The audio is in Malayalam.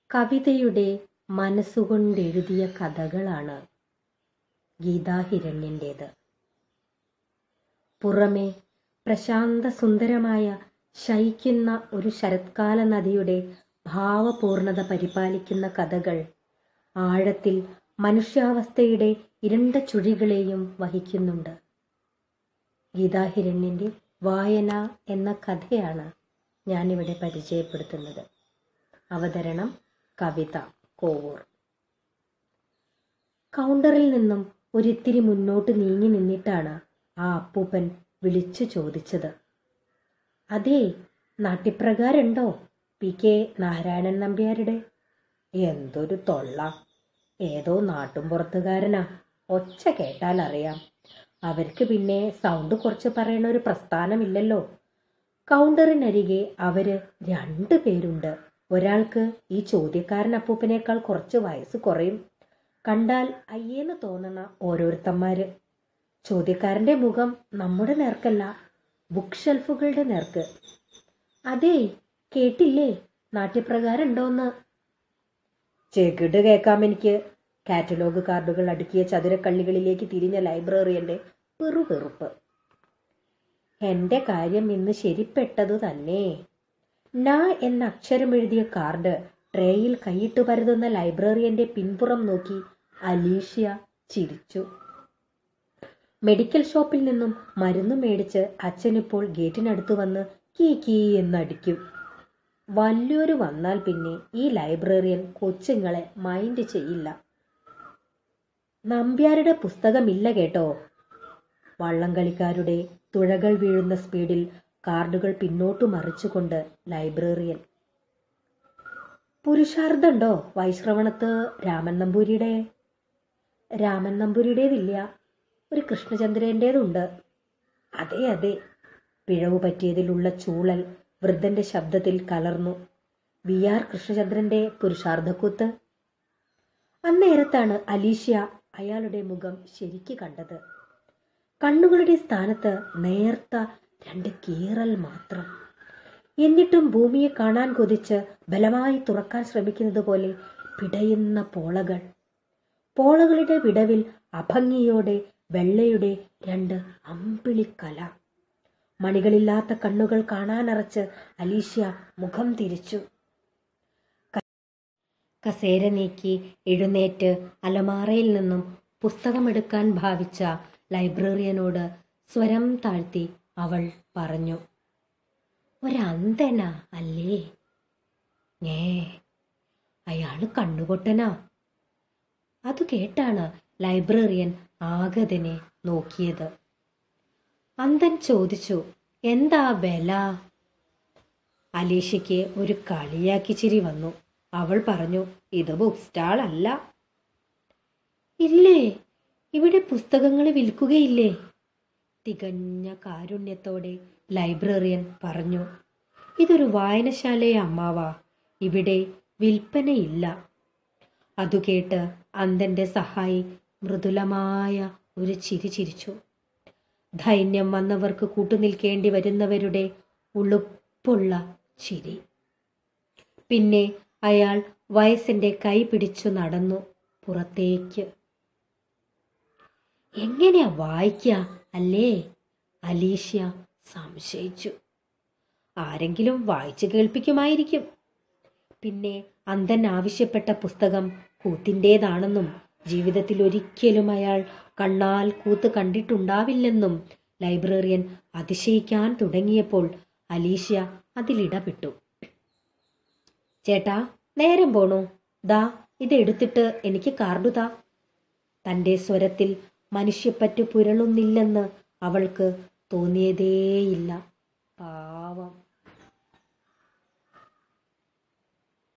കവിതയുടെ മനസ്സുകൊണ്ടെഴുതിയ കഥകളാണ് ഗീതാഹിരണ്യൻ്റേത് പുറമെ പ്രശാന്ത സുന്ദരമായ ശയിക്കുന്ന ഒരു ശരത്കാല നദിയുടെ ഭാവപൂർണത പരിപാലിക്കുന്ന കഥകൾ ആഴത്തിൽ മനുഷ്യാവസ്ഥയുടെ ഇരുണ്ട ചുഴികളെയും വഹിക്കുന്നുണ്ട് ഗീതാഹിരണ്യൻ്റെ വായന എന്ന കഥയാണ് ഞാനിവിടെ പരിചയപ്പെടുത്തുന്നത് അവതരണം കവിത കോവൂർ കൗണ്ടറിൽ നിന്നും ഒരിത്തിരി മുന്നോട്ട് നീങ്ങി നിന്നിട്ടാണ് ആ അപ്പൂപ്പൻ വിളിച്ചു ചോദിച്ചത് അതേ നാട്യപ്രകാരമുണ്ടോ പി കെ നാരായണൻ നമ്പ്യാരുടെ എന്തൊരു തൊള്ള ഏതോ നാട്ടും പുറത്തുകാരനാ ഒച്ച കേട്ടാൽ അറിയാം അവർക്ക് പിന്നെ സൗണ്ട് കുറച്ച് പറയണ ഒരു പ്രസ്ഥാനമില്ലല്ലോ കൗണ്ടറിനരികെ അവര് രണ്ടു പേരുണ്ട് ഒരാൾക്ക് ഈ ചോദ്യക്കാരൻ അപ്പൂപ്പനേക്കാൾ കുറച്ച് വയസ്സ് കുറയും കണ്ടാൽ അയ്യേന്ന് തോന്നണ ഓരോരുത്തന്മാര് ചോദ്യക്കാരന്റെ മുഖം നമ്മുടെ നേർക്കല്ല ബുക്ക് ഷെൽഫുകളുടെ നേർക്ക് അതേ കേട്ടില്ലേ നാട്യപ്രകാരം ഉണ്ടോന്ന് ചെകിട് കേൾക്കാം എനിക്ക് കാറ്റലോഗ് കാർഡുകൾ അടുക്കിയ ചതുരക്കള്ളികളിലേക്ക് തിരിഞ്ഞ ലൈബ്രറിയന്റെ പെറുപെറുപ്പ് എന്റെ കാര്യം ഇന്ന് ശരിപ്പെട്ടതു തന്നെ ന എന്ന അക്ഷരം എഴുതിയ കാർഡ് ട്രേയിൽ കൈയിട്ട് പരതുന്ന ലൈബ്രറിയന്റെ പിൻപുറം നോക്കി അലീഷ്യ ചിരിച്ചു മെഡിക്കൽ ഷോപ്പിൽ നിന്നും മരുന്ന് മേടിച്ച് അച്ഛനിപ്പോൾ ഗേറ്റിനടുത്ത് വന്ന് കീ കീ എന്നടിക്കും വലിയൊരു വന്നാൽ പിന്നെ ഈ ലൈബ്രറിയൻ കൊച്ചുങ്ങളെ മൈൻഡ് ചെയ്യില്ല നമ്പ്യാരുടെ പുസ്തകമില്ല കേട്ടോ വള്ളംകളിക്കാരുടെ തുഴകൾ വീഴുന്ന സ്പീഡിൽ കാർഡുകൾ പിന്നോട്ടു മറിച്ചുകൊണ്ട് ലൈബ്രറിയൻ പുരുഷാർത്ഥുണ്ടോ വൈശ്രവണത്ത് രാമൻ നമ്പൂരിയുടെ രാമൻ നമ്പൂരിയുടേതില്ല ഒരു കൃഷ്ണചന്ദ്രൻ്റേതുണ്ട് അതെ അതെ പിഴവ് പറ്റിയതിലുള്ള ചൂളൽ വൃദ്ധന്റെ ശബ്ദത്തിൽ കലർന്നു വി ആർ കൃഷ്ണചന്ദ്രന്റെ പുരുഷാർത്ഥക്കൂത്ത് അന്നേരത്താണ് അലീഷ്യ അയാളുടെ മുഖം ശരിക്ക് കണ്ടത് കണ്ണുകളുടെ സ്ഥാനത്ത് നേർത്ത രണ്ട് കീറൽ മാത്രം എന്നിട്ടും ഭൂമിയെ കാണാൻ കൊതിച്ച് ബലമായി തുറക്കാൻ ശ്രമിക്കുന്നത് പോലെ പിടയുന്ന പോളകൾ പോളകളുടെ വിടവിൽ അഭംഗിയോടെ വെള്ളയുടെ രണ്ട് അമ്പിളിക്കല മണികളില്ലാത്ത കണ്ണുകൾ കാണാനറച്ച് അലീഷ്യ മുഖം തിരിച്ചു കസേര നീക്കി എഴുന്നേറ്റ് അലമാറയിൽ നിന്നും പുസ്തകമെടുക്കാൻ ഭാവിച്ച ലൈബ്രറിയനോട് സ്വരം താഴ്ത്തി അവൾ പറഞ്ഞു ഒരന്തനാ അല്ലേ ഏ അയാള് കണ്ണുപൊട്ടനാ അത് കേട്ടാണ് ലൈബ്രറിയൻ ആഗതനെ നോക്കിയത് അന്തൻ ചോദിച്ചു എന്താ വില അലീഷയ്ക്ക് ഒരു കളിയാക്കി ചിരി വന്നു അവൾ പറഞ്ഞു ഇത് ബുക്ക് സ്റ്റാൾ അല്ല ഇല്ലേ ഇവിടെ പുസ്തകങ്ങൾ വിൽക്കുകയില്ലേ തികഞ്ഞ കാരുണ്യത്തോടെ ലൈബ്രറിയൻ പറഞ്ഞു ഇതൊരു വായനശാലയെ അമ്മാവാ ഇവിടെ വിൽപ്പനയില്ല അതു കേട്ട് അന്തന്റെ സഹായി മൃദുലമായ ഒരു ചിരി ചിരിച്ചു ധൈന്യം വന്നവർക്ക് കൂട്ടുനിൽക്കേണ്ടി വരുന്നവരുടെ ഉളുപ്പുള്ള ചിരി പിന്നെ അയാൾ വയസ്സിന്റെ കൈ പിടിച്ചു നടന്നു പുറത്തേക്ക് എങ്ങനെയാ വായിക്ക അല്ലേ അലീഷ്യ സംശയിച്ചു ആരെങ്കിലും വായിച്ചു കേൾപ്പിക്കുമായിരിക്കും പിന്നെ അന്തൻ ആവശ്യപ്പെട്ട പുസ്തകം കൂത്തിൻ്റേതാണെന്നും ജീവിതത്തിൽ ഒരിക്കലും അയാൾ കണ്ണാൽ കൂത്ത് കണ്ടിട്ടുണ്ടാവില്ലെന്നും ലൈബ്രറിയൻ അതിശയിക്കാൻ തുടങ്ങിയപ്പോൾ അലീഷ്യ അതിലിടപെട്ടു ചേട്ടാ നേരം പോണു ദാ ഇത് എടുത്തിട്ട് എനിക്ക് കാർഡു താ തൻ്റെ സ്വരത്തിൽ മനുഷ്യപ്പറ്റ് പുരളുന്നില്ലെന്ന് അവൾക്ക് തോന്നിയതേയില്ല പാവം